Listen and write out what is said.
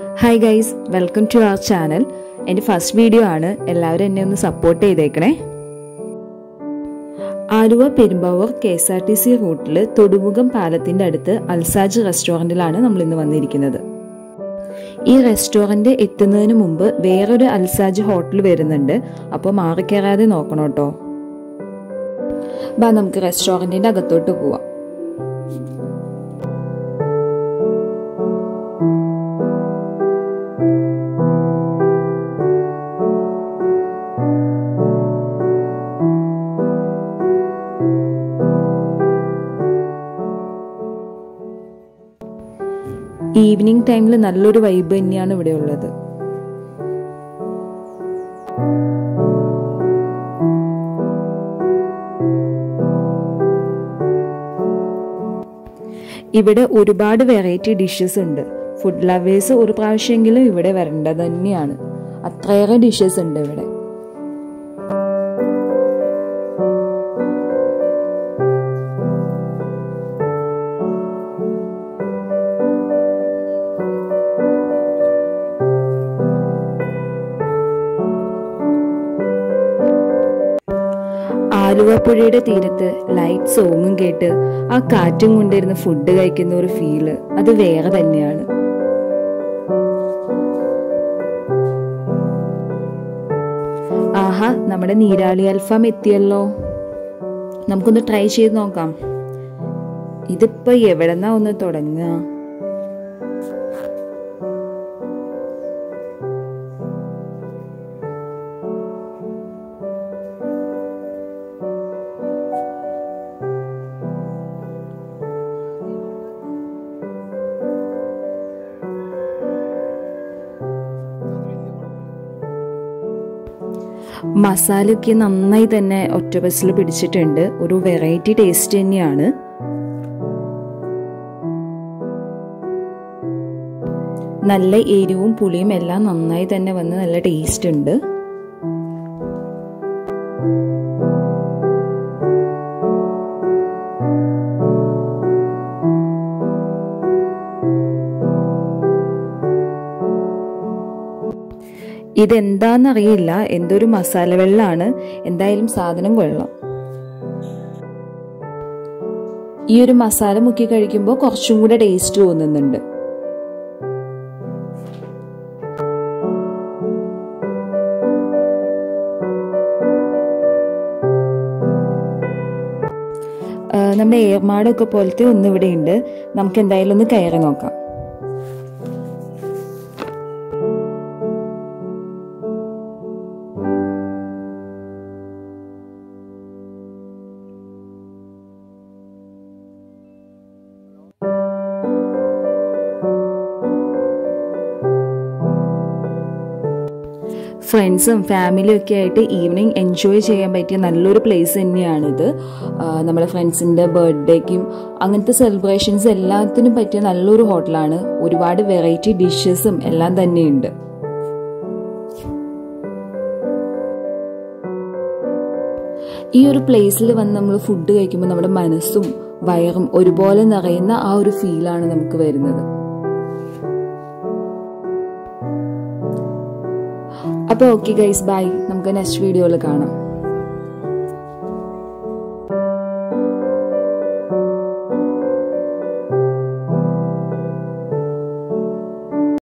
hi guys welcome to our channel എൻ്റെ first video ആണ് എല്ലാവരും എന്നെ ഒന്ന് സപ്പോർട്ട് ചെയ്തേക്കണേ Aluva Perumbavoor K S R T C റൂട്ടിൽ തൊടുമുഖം പാലത്തിൻ്റെ അടുത്ത് അൽസാജ് റെസ്റ്റോറൻറ്റിലാണ് നമ്മൾ ഇന്ന് വന്നിരിക്കുന്നത് ഈ റെസ്റ്റോറൻറ്റ് എത്തുന്നതിന് മുമ്പ് വേറൊരു അൽസാജ് ഹോട്ടൽ വരുന്നുണ്ട് അപ്പോൾ മാറിക്കയറാതെ നോക്കണം കേട്ടോ ബാ നമുക്ക് റെസ്റ്റോറൻറ്റിൻ്റെ അകത്തോട്ട് പോവാം ഈവനിങ് ടൈമിൽ നല്ലൊരു വൈബ് തന്നെയാണ് ഇവിടെ ഉള്ളത് ഇവിടെ ഒരുപാട് വെറൈറ്റി ഡിഷസ് ഉണ്ട് ഫുഡ് ലവേഴ്സ് ഒരു പ്രാവശ്യമെങ്കിലും ഇവിടെ വരേണ്ടത് തന്നെയാണ് അത്രയേറെ ഡിഷസ് ഉണ്ട് ഇവിടെ ആലുവ പുഴയുടെ തീരത്ത് ലൈറ്റ് സോങ്ങും കേട്ട് ആ കാറ്റും കൊണ്ടിരുന്ന് ഫുഡ് കഴിക്കുന്ന ഒരു ഫീല് അത് വേറെ തന്നെയാണ് ആഹാ നമ്മുടെ നീരാളി അൽഫാം എത്തിയല്ലോ നമുക്കൊന്ന് ട്രൈ ചെയ്ത് നോക്കാം ഇതിപ്പോ എവിടെന്നാ ഒന്ന് തുടങ്ങുക മസാലയൊക്കെ നന്നായി തന്നെ ഒറ്റ ബസ്സിൽ പിടിച്ചിട്ടുണ്ട് ഒരു വെറൈറ്റി ടേസ്റ്റ് തന്നെയാണ് നല്ല എരിവും പുളിയും എല്ലാം നന്നായി തന്നെ വന്ന് നല്ല ടേസ്റ്റ് ഉണ്ട് ഇതെന്താന്നറിയില്ല എന്തൊരു മസാല വെള്ളമാണ് എന്തായാലും സാധനം കൊള്ളാം ഈ ഒരു മസാല മുക്കി കഴിക്കുമ്പോൾ കുറച്ചും കൂടെ ടേസ്റ്റ് തോന്നുന്നുണ്ട് നമ്മുടെ ഏർമാടൊക്കെ പോലത്തെ ഒന്ന് ഇവിടെ ഉണ്ട് നമുക്ക് എന്തായാലും ഒന്ന് കയറി നോക്കാം ഫ്രണ്ട്സും ഫാമിലിയും ഒക്കെ ആയിട്ട് ഈവനിങ് എൻജോയ് ചെയ്യാൻ പറ്റിയ നല്ലൊരു പ്ലേസ് തന്നെയാണിത് നമ്മുടെ ഫ്രണ്ട്സിൻ്റെ ബർത്ത്ഡേക്കും അങ്ങനത്തെ സെലിബ്രേഷൻസ് എല്ലാത്തിനും പറ്റിയ നല്ലൊരു ഹോട്ടലാണ് ഒരുപാട് വെറൈറ്റി ഡിഷസും എല്ലാം തന്നെയുണ്ട് ഈ ഒരു പ്ലേസിൽ വന്ന് നമ്മൾ ഫുഡ് കഴിക്കുമ്പോൾ നമ്മുടെ മനസ്സും വയറും ഒരുപോലെ നിറയുന്ന ആ ഒരു ഫീലാണ് നമുക്ക് വരുന്നത് അപ്പോൾ ഓക്കെ ഗൈസ് ബൈ നമുക്ക് നെക്സ്റ്റ് വീഡിയോയിൽ കാണാം